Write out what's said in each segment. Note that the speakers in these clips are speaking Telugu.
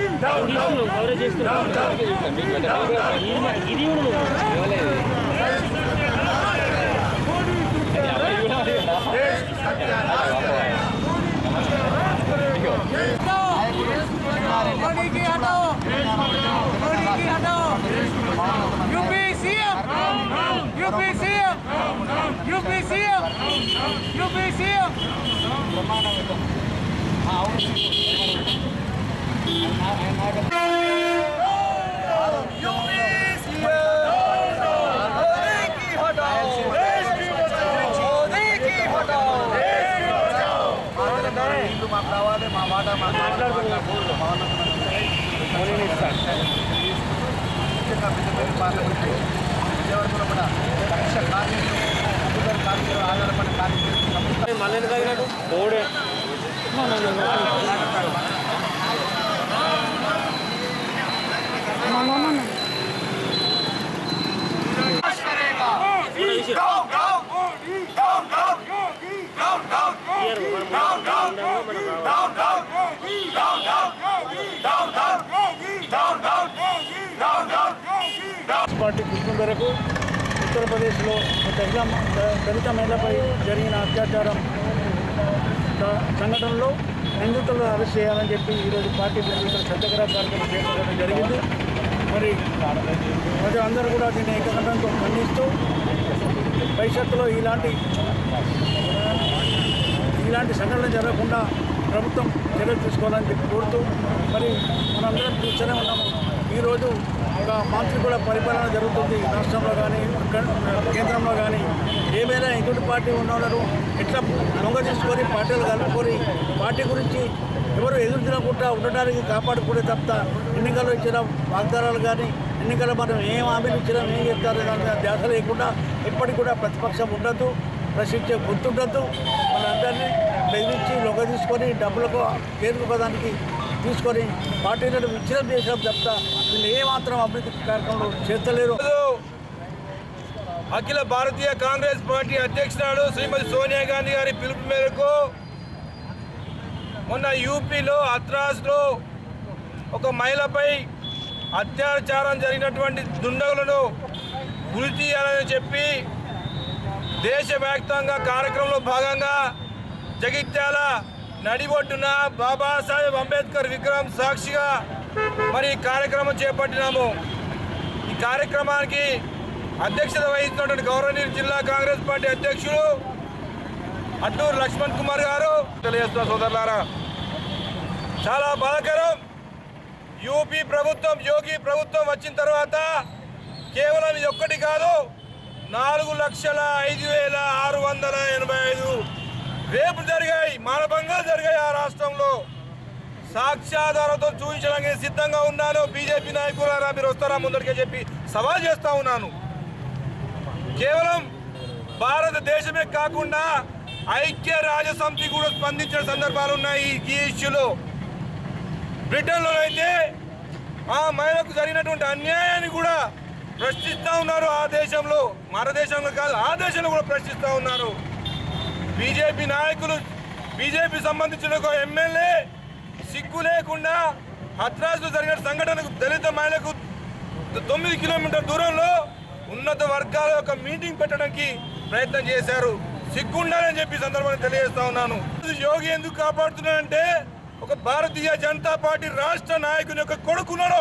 తీసుకున్నావు కవరేజ్ చేస్తున్నావు ఇది కూడా నువ్వు मोदी की हटाओ मोदी की हटाओ UP CM UP CM UP CM UP CM ఇల్లు మాకు కావాలి మా మాట మాకు ముఖ్యంగా పెద్దపల్లి పార్లమెంట్ విజయవాడలో కూడా లక్ష కార్మికులు అధికార కార్మికులు ఆధారపడిన కార్మికులు మళ్ళీ తగినట్టు ఓడే పార్టీ పిలుపు మేరకు ఉత్తరప్రదేశ్లో ఒక మహిళ దళిత మహిళపై జరిగిన అత్యాచారం స- సంఘటనలో నిందితులను అరెస్ట్ చేయాలని చెప్పి ఈరోజు పార్టీ ఇక్కడ సత్యాగ్రహ కార్యక్రమం చేపట్టడం జరిగింది మరి ప్రజలందరూ కూడా దీన్ని ఏకకంఠంతో ఖండిస్తూ భవిష్యత్తులో ఇలాంటి ఇలాంటి సంఘటనలు జరగకుండా ప్రభుత్వం చర్యలు తీసుకోవాలని చెప్పి కోరుతూ మరి మనందరం చూస్తూనే ఉన్నాము ఈరోజు ఒక మంత్రి కూడా పరిపాలన జరుగుతుంది రాష్ట్రంలో కానీ కేంద్రంలో కానీ ఏమైనా ఎదుటి పార్టీ ఉన్నవాళ్ళు ఎట్లా దొంగ తీసుకొని పార్టీలు కలుపుకొని పార్టీ గురించి ఎవరు ఎదురు తినకుండా ఉండడానికి కాపాడుకునే తప్ప ఎన్నికల్లో ఇచ్చిన వాగ్దానాలు కానీ ఎన్నికల్లో మనం ఏం హామీలు ఇచ్చినా ఏం చెప్తారు దాని మీద ధ్యాస లేకుండా ఎప్పటికి కూడా ప్రతిపక్షం ఉండద్దు ప్రశ్నించే గుర్తుండద్దు మనందరినీ బెదిరించి లొంగ తీసుకొని డబ్బులకు కేంద్ర పదానికి తీసుకొని పార్టీలను విచ్ఛిన్నం చేసాం తప్ప వీళ్ళు ఏమాత్రం అభివృద్ధి కార్యక్రమంలో చేస్తలేరు అఖిల భారతీయ కాంగ్రెస్ పార్టీ అధ్యక్షురాలు శ్రీమతి సోనియా గాంధీ గారి పిలుపు మేరకు మొన్న యూపీలో అత్రాస్లో ఒక మహిళపై అత్యాచారం జరిగినటువంటి దుండగులను గురి తీయాలని చెప్పి దేశవ్యాప్తంగా కార్యక్రమంలో భాగంగా జగిత్యాల నడిబొట్టున బాబాసాహెబ్ అంబేద్కర్ విగ్రహం సాక్షిగా మరి ఈ కార్యక్రమం చేపట్టినాము ఈ కార్యక్రమానికి అధ్యక్షత వహిస్తున్నటువంటి గౌరవనీయ జిల్లా కాంగ్రెస్ పార్టీ అధ్యక్షులు అడ్డూరు లక్ష్మణ్ కుమార్ గారు తెలియజేస్తున్న సోదరులారా చాలా బాధాకరం యూపీ ప్రభుత్వం యోగి ప్రభుత్వం వచ్చిన తర్వాత కేవలం ఇది ఒక్కటి కాదు నాలుగు లక్షల ఐదు వేల ఆరు వందల ఎనభై ఐదు రేపు జరిగాయి మానభంగాలు జరిగాయి ఆ రాష్ట్రంలో సాక్ష్యాధారంతో చూపించడానికి సిద్ధంగా ఉన్నాను బీజేపీ నాయకులారా మీరు వస్తారా ముందరికే చెప్పి సవాల్ చేస్తా ఉన్నాను కేవలం భారతదేశమే కాకుండా ఐక్య రాజ్య సమితి కూడా స్పందించిన సందర్భాలు ఉన్నాయి ఈ ఇష్యూలో బ్రిటన్లో అయితే ఆ మహిళకు జరిగినటువంటి అన్యాయాన్ని కూడా ప్రశ్నిస్తూ ఉన్నారు ఆ దేశంలో మన దేశంలో కాదు ఆ దేశంలో కూడా ప్రశ్నిస్తూ ఉన్నారు బీజేపీ నాయకులు బీజేపీ సంబంధించిన ఒక ఎమ్మెల్యే సిగ్గు లేకుండా హత్రాసులో జరిగిన సంఘటనకు దళిత మహిళకు తొమ్మిది కిలోమీటర్ దూరంలో ఉన్నత వర్గాల యొక్క మీటింగ్ పెట్టడానికి ప్రయత్నం చేశారు సిగ్గుండాలని చెప్పి ఈ సందర్భంగా తెలియజేస్తా ఉన్నాను యోగి ఎందుకు కాపాడుతున్నాడంటే ఒక భారతీయ జనతా పార్టీ రాష్ట్ర నాయకుని యొక్క కొడుకున్నాడు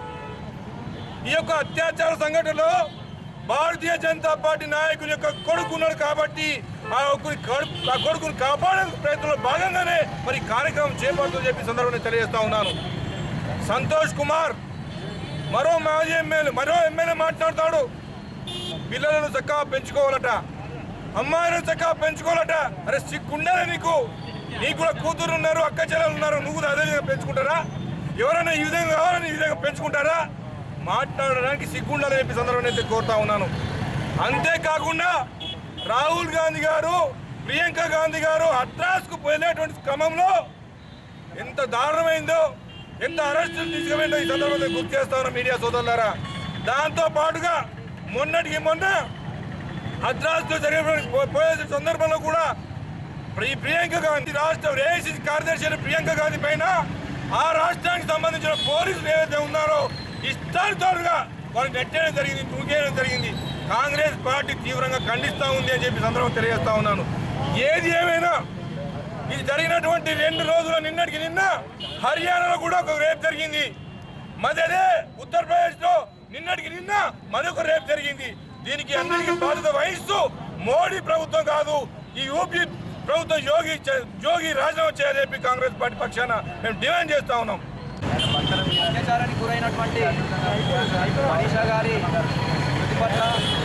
ఈ యొక్క అత్యాచార సంఘటనలో భారతీయ జనతా పార్టీ నాయకుని యొక్క కొడుకున్నాడు కాబట్టి ఆ ఒక్కరి కడు- ఆ కొడుకుని కాపాడే ప్రయత్నంలో భాగంగానే మరి ఈ కార్యక్రమం చేపడుతుందని చెప్పి ఈ సందర్భంగా తెలియజేస్తా ఉన్నాను సంతోష్ కుమార్ మరో మాజీ ఎమ్మెల్యే మరో ఎమ్మెల్యే మాట్లాడతాడు పిల్లలను చక్కగా పెంచుకోవాలట అమ్మాయిలను చక్కగా పెంచుకోవాలట అరే సిగ్గుండాలి నీకు నీకు కూడా కూతురు ఉన్నారు అక్క చెల్లెలు ఉన్నారు నువ్వు కూడా అదే విధంగా పెంచుకుంటారా ఎవరైనా ఈ విధంగా కావాలని ఈ విధంగా పెంచుకుంటారా మాట్లాడడానికి సిగ్గుండాలని చెప్పి సందర్భంగా అయితే కోరుతా ఉన్నాను అంతేకాకుండా రాహుల్ గాంధీ గారు ప్రియాంక గాంధీ గారు హత్రాస్కు వెళ్ళేటువంటి క్రమంలో ఎంత దారుణమైందో ఎంత అరెస్టులు తీసుకుపోయిందో ఈ సందర్భంగా గుర్తు చేస్తాను మీడియా సోదరులారా దాంతో పాటుగా మొన్నటికి మొన్న హత్రాస్తో జరిగిన పోయే సందర్భంలో కూడా ఈ ప్రియాంక గాంధీ రాష్ట్ర ఏఐసిసి కార్యదర్శి అయిన ప్రియాంక గాంధీ పైన ఆ రాష్ట్రానికి సంబంధించిన పోలీసులు ఏవైతే ఉన్నారో ఇష్టానుసారుగా వారికి నెట్టేయడం జరిగింది నూకేయడం జరిగింది కాంగ్రెస్ పార్టీ తీవ్రంగా ఖండిస్తూ ఉంది అని చెప్పి సందర్భం తెలియజేస్తా ఉన్నాను ఏది ఏమైనా ఇది జరిగినటువంటి రెండు రోజుల నిన్నటికి నిన్న హర్యానాలో కూడా ఒక రేప్ జరిగింది మధ్యదే ఉత్తరప్రదేశ్ లో నిన్నటికి నిన్న మరొక రేప్ జరిగింది దీనికి అందరికీ బాధ్యత వహిస్తూ మోడీ ప్రభుత్వం కాదు ఈ యూపీ ప్రభుత్వం యోగి చే- యోగి రాజీనామా చేయాలని చెప్పి కాంగ్రెస్ పార్టీ పక్షాన మేము డిమాండ్ చేస్తా ఉన్నాం అత్యాచారానికి గురైనటువంటి మనీషా గారి మృతి పట్ల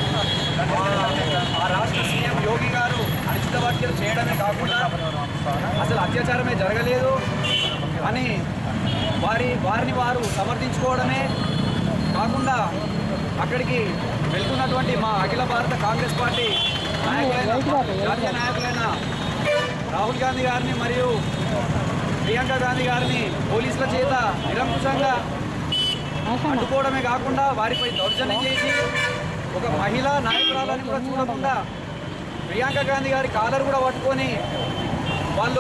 ఆ రాష్ట్ర సీఎం యోగి గారు అనిశ్చిత వ్యాఖ్యలు చేయడమే కాకుండా అసలు అత్యాచారమే జరగలేదు అని వారి వారిని వారు సమర్థించుకోవడమే కాకుండా అక్కడికి వెళ్తున్నటువంటి మా అఖిల భారత కాంగ్రెస్ పార్టీ నాయకులైన జాతీయ నాయకులైన రాహుల్ గాంధీ గారిని మరియు ప్రియాంక గాంధీ గారిని పోలీసుల చేత నిరంకుశంగా అడ్డుకోవడమే కాకుండా వారిపై దౌర్జన్యం చేసి ఒక మహిళా నాయకురాలని కూడా చూడకుండా ప్రియాంక గాంధీ గారి కాలర్ కూడా పట్టుకొని వాళ్ళు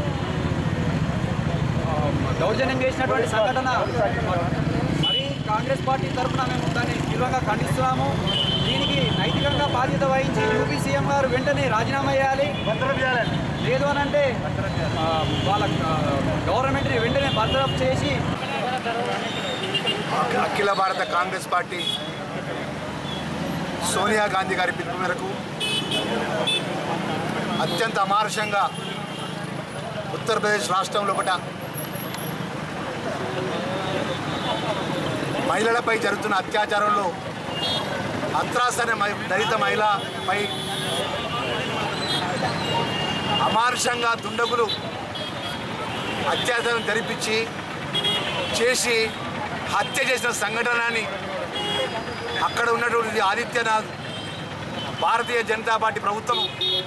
ఆ, దౌర్జన్యం చేసినటువంటి సంఘటన మరి కాంగ్రెస్ పార్టీ తరఫున మేము దాన్ని తీవ్రంగా ఖండిస్తున్నాము దీనికి నైతికంగా బాధ్యత వహించి యూపీ సీఎం గారు వెంటనే రాజీనామా చేయాలి లేదు అని అంటే ఆ, వాళ్ళ ఆ, గవర్నమెంట్ని వెంటనే బర్తరఫ్ చేసి అఖిల భారత కాంగ్రెస్ పార్టీ సోనియా గాంధీ గారి పిలుపు మేరకు అత్యంత అమానుషంగా ఉత్తరప్రదేశ్ రాష్ట్రం లోపల మహిళలపై జరుగుతున్న అత్యాచారంలో అత్రాస్ అనే మహి- దళిత మహిళపై అమానుషంగా దుండగులు అత్యాచారం జరిపించి చేసి హత్య చేసిన సంఘటనని అక్కడ ఉన్నటువంటి ఆదిత్యనాథ్ భారతీయ జనతా పార్టీ ప్రభుత్వం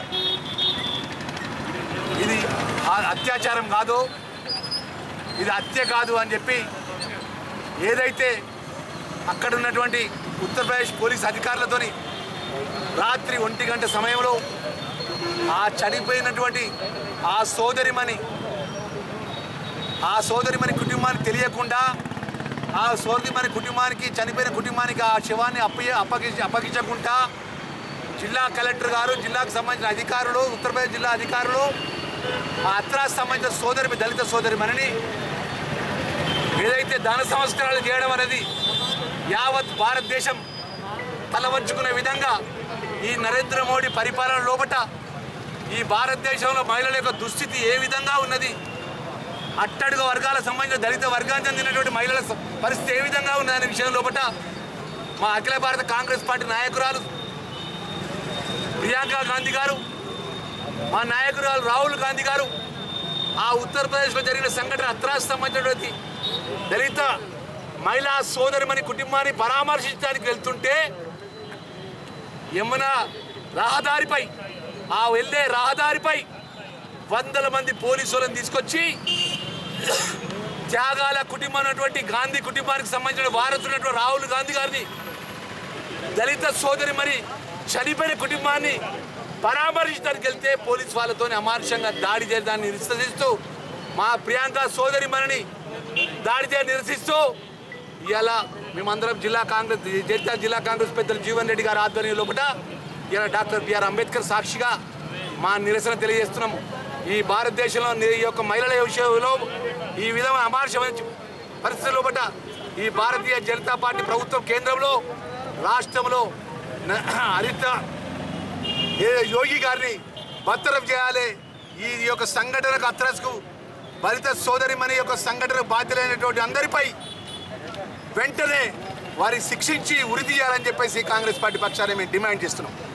ఇది ఆ- అత్యాచారం కాదు ఇది హత్య కాదు అని చెప్పి ఏదైతే అక్కడ ఉన్నటువంటి ఉత్తరప్రదేశ్ పోలీస్ అధికారులతోని రాత్రి ఒంటి గంట సమయంలో ఆ చనిపోయినటువంటి ఆ సోదరిమని ఆ సోదరిమని కుటుంబానికి తెలియకుండా ఆ సోదరిమని కుటుంబానికి చనిపోయిన కుటుంబానికి ఆ శవాన్ని అప్పగి అప్పగించి అప్పగించకుండా జిల్లా కలెక్టర్ గారు జిల్లాకు సంబంధించిన అధికారులు ఉత్తరప్రదేశ్ జిల్లా అధికారులు ఆ అత్రాస్ సంబంధించిన సోదరి దళిత సోదరిమణిని ఏదైతే దాన సంస్కారాలు చేయడం అనేది యావత్ భారతదేశం తలవంచుకునే విధంగా ఈ నరేంద్ర మోడీ పరిపాలన లోపట ఈ భారతదేశంలో మహిళల యొక్క దుస్థితి ఏ విధంగా ఉన్నది అట్టడుగు వర్గాలకు సంబంధించిన దళిత వర్గానికి చెందినటువంటి మహిళల స- పరిస్థితి ఏ విధంగా ఉన్నదనే విషయం లోపల మా అఖిల భారత కాంగ్రెస్ పార్టీ నాయకురాలు ప్రియాంక గాంధీ గారు మా నాయకురాలు రాహుల్ గాంధీ గారు ఆ ఉత్తరప్రదేశ్లో జరిగిన సంఘటన అత్రాస్ సంబంధించినటువంటి దళిత మహిళా సోదరిమణి కుటుంబాన్ని పరామర్శించడానికి వెళ్తుంటే యమున రహదారిపై ఆ వెళ్ళే రహదారిపై వందల మంది పోలీసులను తీసుకొచ్చి త్యాగాల కుటుంబం ఉన్నటువంటి గాంధీ కుటుంబానికి సంబంధించిన వారసున్నటువంటి రాహుల్ గాంధీ గారిని దళిత సోదరి మరి చనిపోయిన కుటుంబాన్ని పరామర్శించడానికి వెళ్తే పోలీస్ వాళ్ళతో అమానుషంగా దాడి చేయడాన్ని నిరసిస్తూ మా ప్రియాంక సోదరి మరిని దాడి చేయ నిరసిస్తూ ఇలా మేమందరం జిల్లా కాంగ్రెస్ జగిత్యాల జిల్లా కాంగ్రెస్ పెద్దలు జీవన్ రెడ్డి గారి ఆధ్వర్యం లోపల ఇలా డాక్టర్ బిఆర్ అంబేద్కర్ సాక్షిగా మా నిరసన తెలియజేస్తున్నాము ఈ భారతదేశంలో ని- ఈ యొక్క మహిళల విషయంలో ఈ విధమైన అమానుషమైన పరిస్థితుల లోపల ఈ భారతీయ జనతా పార్టీ ప్రభుత్వం కేంద్రంలో రాష్ట్రంలో న- హరిత ఏ యోగి గారిని బర్తరఫ్ చేయాలి ఈ యొక్క సంఘటనకు అత్రస్కు బలిత సోదరిమణి యొక్క సంఘటన బాధ్యులైనటువంటి అందరిపై వెంటనే వారి శిక్షించి ఉరి తీయాలని చెప్పేసి కాంగ్రెస్ పార్టీ పక్షాన్ని మేము డిమాండ్ చేస్తున్నాం